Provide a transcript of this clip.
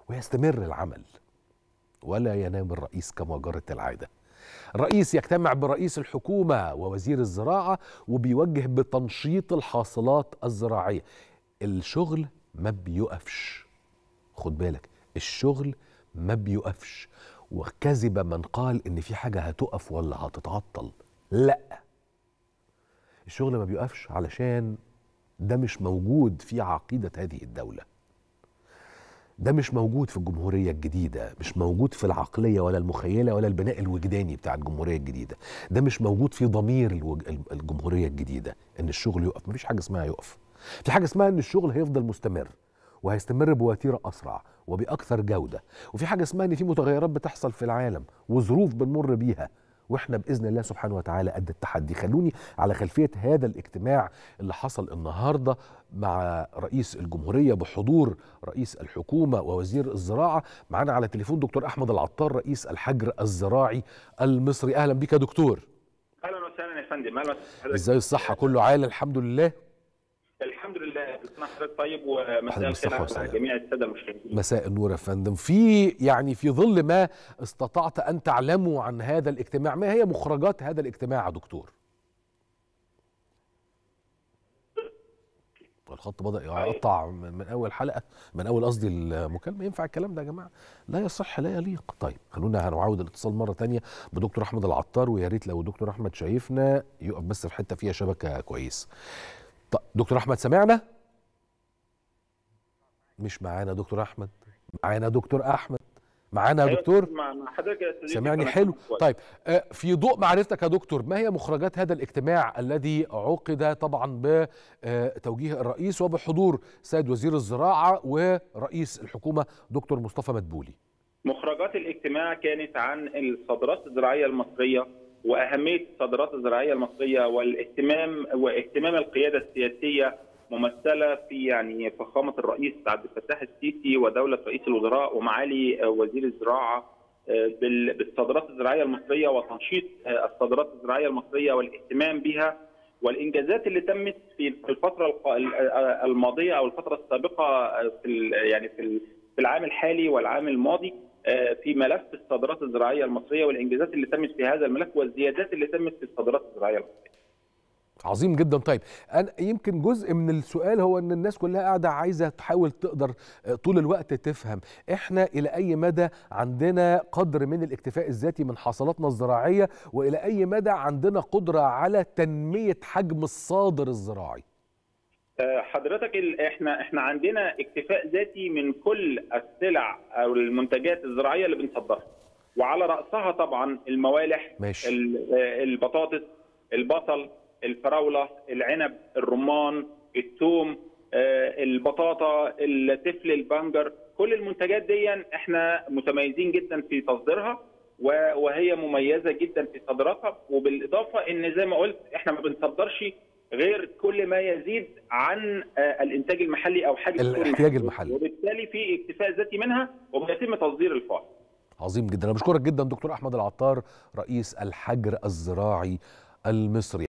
ويستمر العمل ولا ينام الرئيس كما جرت العاده الرئيس يجتمع برئيس الحكومه ووزير الزراعه وبيوجه بتنشيط الحاصلات الزراعيه الشغل ما بيقفش خد بالك الشغل ما بيقفش وكذب من قال ان في حاجه هتقف ولا هتتعطل لا الشغل ما بيقفش علشان ده مش موجود في عقيده هذه الدوله ده مش موجود في الجمهورية الجديدة مش موجود في العقلية ولا المخيلة ولا البناء الوجداني بتاع الجمهورية الجديدة ده مش موجود في ضمير الوج... الجمهورية الجديدة ان الشغل يقف مفيش حاجة اسمها يقف في حاجة اسمها ان الشغل هيفضل مستمر وهيستمر بوتيرة أسرع وبأكثر جودة وفي حاجة اسمها ان في متغيرات بتحصل في العالم وظروف بنمر بيها واحنا باذن الله سبحانه وتعالى قد التحدي خلوني على خلفيه هذا الاجتماع اللي حصل النهارده مع رئيس الجمهوريه بحضور رئيس الحكومه ووزير الزراعه معانا على التليفون دكتور احمد العطار رئيس الحجر الزراعي المصري اهلا بك يا دكتور اهلا وسهلا يا فندم اهلا وسهلا ازاي الصحه كله عال الحمد لله الحمد لله كل حضرتك طيب ومساء الخير على جميع الساده المشاهدين مساء النور يا فندم في يعني في ظل ما استطعت ان تعلموا عن هذا الاجتماع ما هي مخرجات هذا الاجتماع يا دكتور الخط بدا يقطع من, من اول حلقه من اول قصدي المكالمه ينفع الكلام ده يا جماعه لا يصح لا يليق طيب خلونا هنعاود الاتصال مره تانية بدكتور احمد العطار ويا ريت لو دكتور احمد شايفنا يقف بس في حته فيها شبكه كويس طيب دكتور احمد سمعنا مش معانا دكتور احمد معانا دكتور احمد معانا يا دكتور مع حضرتك يا سامعني حلو طيب في ضوء معرفتك يا دكتور ما هي مخرجات هذا الاجتماع الذي عقد طبعا بتوجيه الرئيس وبحضور سيد وزير الزراعه ورئيس الحكومه دكتور مصطفى مدبولي مخرجات الاجتماع كانت عن الصادرات الزراعيه المصريه واهميه الصادرات الزراعيه المصريه والاهتمام واهتمام القياده السياسيه ممثله في يعني فخامه الرئيس عبد الفتاح السيسي ودوله رئيس الوزراء ومعالي وزير الزراعه بالصادرات الزراعيه المصريه وتنشيط الصادرات الزراعيه المصريه والاهتمام بها والانجازات اللي تمت في الفتره الماضيه او الفتره السابقه في يعني في العام الحالي والعام الماضي في ملف الصادرات الزراعيه المصريه والانجازات اللي تمت في هذا الملف والزيادات اللي تمت في الصادرات الزراعيه المصريه. عظيم جدا طيب انا يمكن جزء من السؤال هو ان الناس كلها قاعده عايزه تحاول تقدر طول الوقت تفهم احنا الى اي مدى عندنا قدر من الاكتفاء الذاتي من حاصلاتنا الزراعيه والى اي مدى عندنا قدره على تنميه حجم الصادر الزراعي حضرتك احنا احنا عندنا اكتفاء ذاتي من كل السلع او المنتجات الزراعيه اللي بنصدرها وعلى راسها طبعا الموالح ماشي. البطاطس البصل الفراوله العنب الرمان الثوم البطاطا التفل البنجر كل المنتجات دي احنا متميزين جدا في تصديرها وهي مميزه جدا في صادراتها وبالاضافه ان زي ما قلت احنا ما بنصدرش غير كل ما يزيد عن الانتاج المحلي او حجم الاحتياج المحلي وبالتالي في اكتفاء ذاتي منها وبيتم تصدير الفائض عظيم جدا انا بشكرك جدا دكتور احمد العطار رئيس الحجر الزراعي المصري